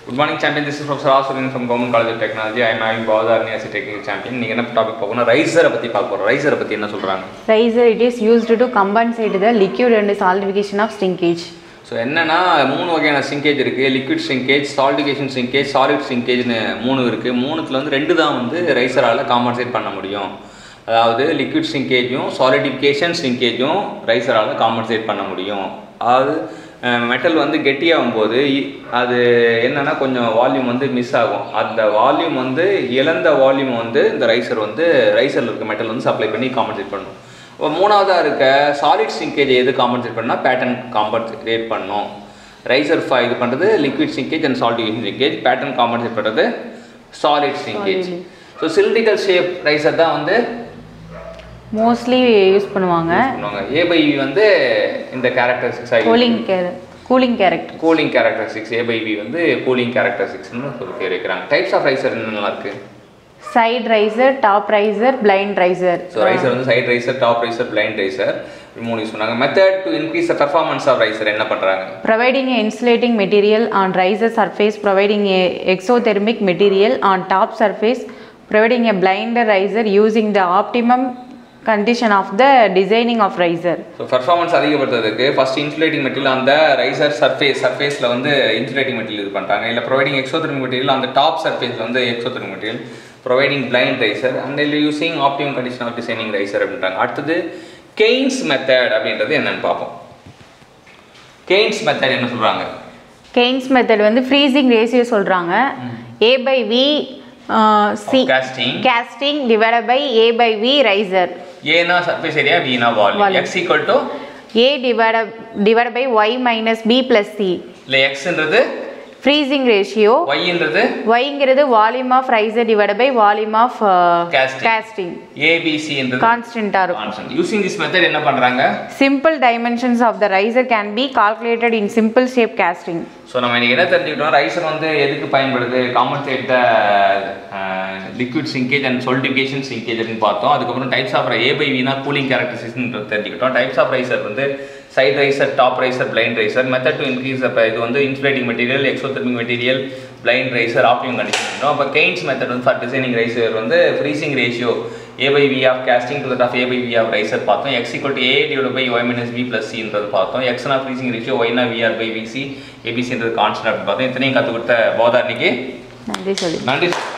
Good morning, champion. This is Professor Asurin from Government College of Technology. I am having Bhavadharani as a technical champion. நீங்கள் என்ன topic பார்க்கணும் ரைசரை பற்றி பார்க்க போகிறோம் ரைசரை பற்றி என்ன சொல்கிறாங்க Riser, it is used to compensate the liquid and solidification of shrinkage. So என்னன்னா மூணு வகையான சிங்கேஜ் இருக்குது லிக்விட் சிங்கேஜ் சால்டிகேஷன் சிங்கேஜ் சாலிட் சிங்கேஜ்னு மூணு இருக்குது மூணுத்தில் வந்து ரெண்டு தான் வந்து ரைசரால் காம்பன்சேட் பண்ண முடியும் அதாவது லிக்விட் சிங்கேஜும் சாலிடிஃபிகேஷன் சிங்கேஜும் ரைசரால் காம்பன்சேட் பண்ண முடியும் அதாவது மெட்டல் வந்து கெட்டியாகும் போது இ- அது என்னன்னா கொஞ்சம் வால்யூம் வந்து மிஸ் ஆகும் அந்த வால்யூம் வந்து இழந்த வால்யூம் வந்து இந்த ரைசர் வந்து ரைசரில் இருக்க மெட்டல் வந்து சப்ளை பண்ணி காம்பன்சேட் பண்ணும் இப்போ மூணாவதாக இருக்க சாலிட் சிங்கேஜ் எது காம்பன்சேட் பண்ணால் பேட்டர்ன் காம்பன்சேட் பண்ணும் ரைசர் ஃபை இது பண்ணுறது liquid shrinkage and solidification shrinkage pattern compensate பண்ணுறது solid shrinkage so cylindrical shape riser தான் வந்து மோஸ்ட்லி யூஸ் பண்ணுவாங்க பண்ணுவாங்க ஏ பை வந்து இந்த characteristics cooling care cooling character cooling characteristics A by B வந்து கூலிங் கேரக்டரிஸ்டிக்ஸ்னு சொல்லி பேர் வைக்கிறாங்க டைப்ஸ் ஆஃப் ரைசர் என்னென்னலாம் இருக்குது side riser top riser blind riser so riser வந்து side riser top riser blind riser மூணு யூஸ் பண்ணாங்க method to increase the performance of riser என்ன பண்ணுறாங்க providing a insulating material on riser surface providing a exothermic material on top surface providing a blinder riser using the optimum condition of the designing of riser so performance அதிகப்படுத்துறதுக்கு first insulating material அந்த riser surface சர்ஃபேஸில் வந்து insulating material இது பண்ணுறாங்க இல்லை providing exothermic material அந்த top சர்ஃபேஸில் வந்து exothermic material providing blind riser and இல்லை using optimum condition of designing riser அப்படின்றாங்க அடுத்தது கெய்ன்ஸ் மெத்தட் அப்படின்றது என்னன்னு பார்ப்போம் கெய்ன்ஸ் மெத்தட் என்ன சொல்கிறாங்க கெய்ன்ஸ் மெத்தட் வந்து ஃப்ரீசிங் ரேஷியோ சொல்கிறாங்க A by V C casting casting divided by a by v riser ஏனா சர்ஃபேஸ் ஏரியா வீனா volume Volume. X equal to a divided divided by y minus b plus c இல்லை எக்ஸ்ன்றது freezing ratio ஒய்ன்றது yங்கிறது volume of riser divide by volume of Casting. casting ஏபிசின்றது கான்ஸ்டன்ட்டாக இருக்கும் constant using this method என்ன பண்ணுறாங்க simple dimensions of the riser can be calculated in simple shape casting so நம்ம இன்னைக்கு என்ன தெரிஞ்சுக்கிட்டோம் ரைசர் வந்து எதுக்கு பயன்படுது compensate the liquid shrinkage and solidification shrinkage அப்படின்னு பார்த்தோம் அதுக்கப்புறம் டைப்ஸ் ஆஃப் ஏ பை வீனா கூலிங் கேரக்டரிஸ்டிக்ஸ் தெரிஞ்சுக்கிட்டோம் டைப்ஸ் ஆஃப் ரைசர் வந்து side riser top riser blind riser method to increase அப்போ இது வந்து insulating material exothermic material blind riser optimum condition அப்போ கெய்ன்ஸ் மெத்தட் வந்து ஃபார் டிசைனிங் ரைசர் வந்து freezing ratio A by V of casting to that of A by V of riser பார்த்தோம் X equal to A divide by Y minus B plus சின்றது பார்த்தோம் எக்ஸ்னா freezing ratio ஒய்னா VR by VC ஏபிசின்றது constant அப்படின்னு பார்த்தோம் இத்தனையும் கற்றுக் கொடுத்த போதார்னிக்கு நன்றி சொல்லி நன்றி